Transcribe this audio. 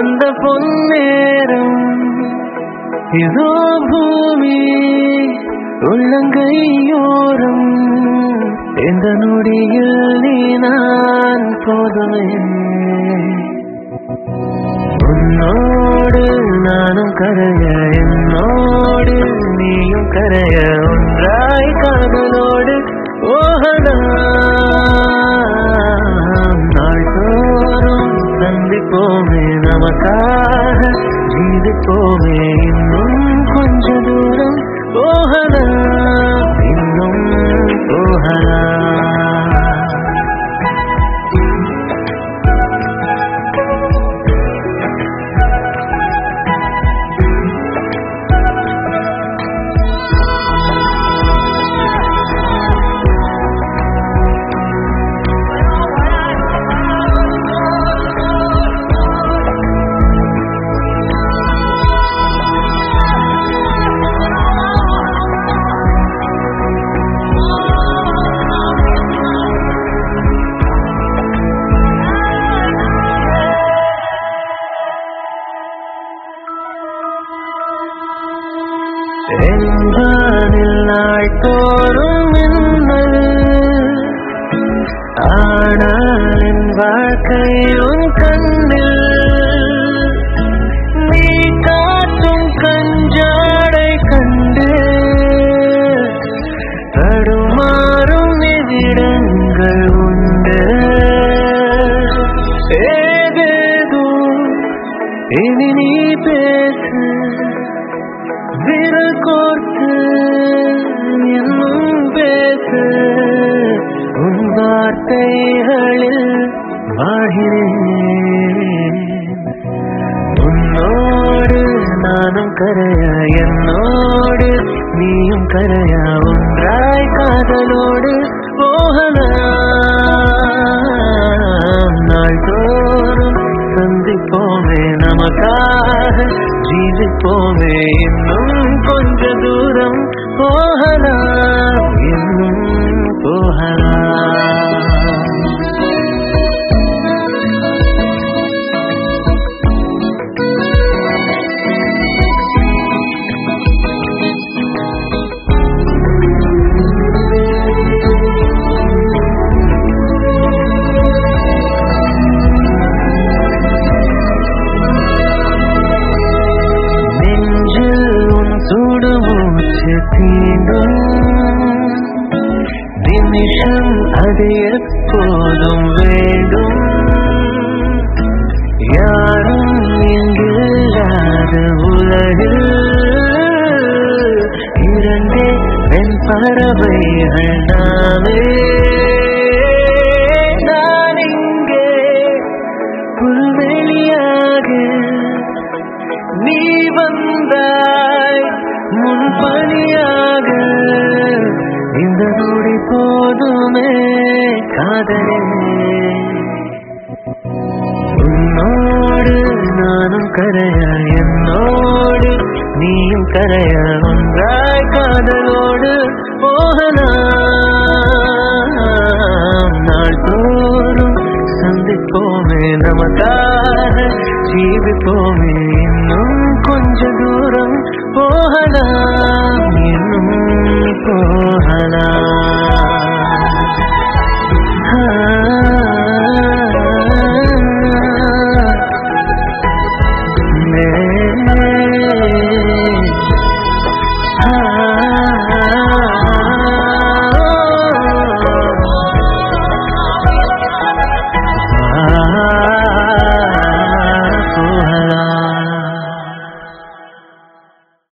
அந்த பொன்னேரம் இதோ பூமி உள்ளங்கையோரம் இந்த நொடியில் நீ நான் போதுமே உன்னோடு நானும் கரைய என்னோடு நீயும் கரைய ஒன்றாய் காதலோடு ஓகலாம் நாள்தோறும் சந்திப்போமே நமக்காக ஜீவிப்போமே இன்னும் கொஞ்ச தூரம் போகலாம் இன்னும் போகலாம் என்பானில் நாள் தோறும் மின்னல் ஆனால் என் வாழ்க்கை உன் கண்ணில் நீ காட்டும் கஞ்சாடை கண்டு தடுமாறும் நிமிடங்கள் உண்டு ஏதேதோ இனி நீ பேசு விரல் கோர்த்து இன்னும் பேசு உன் வார்த்தைகளில் வாழ்கிறேன் உன்னோடு நானும் கரைய என்னோடு நீயும் கரைய ஒன்றாய் காதலோடு போகலாம் நாள்தோறும் சந்திப்போமே நமக்காக ஜீவிப்போமே இன்னும் கொஞ்ச தூரம் போகலாம் இன்னும் போகலாம் நெஞ்சில் உன் சுடு மூச்சு தீண்டும் நிமிஷம் அது எப்போதும் வேண்டும் யாரும் இங்கில்லாத உலகில் இரண்டே பெண் பறவைகள் நாமே நான் இங்கே புல்வெளியாக நீ வந்தாய் முன்பணியாக இந்த நொடி போதுமே காதலே உன்னோடு நானும் கரைய என்னோடு நீயும் கரைய ஒன்றாய் காதலோடு போகலாம் நாள் தோறும் சந்திப்போமே நமக்காக ஜீவிப்போமே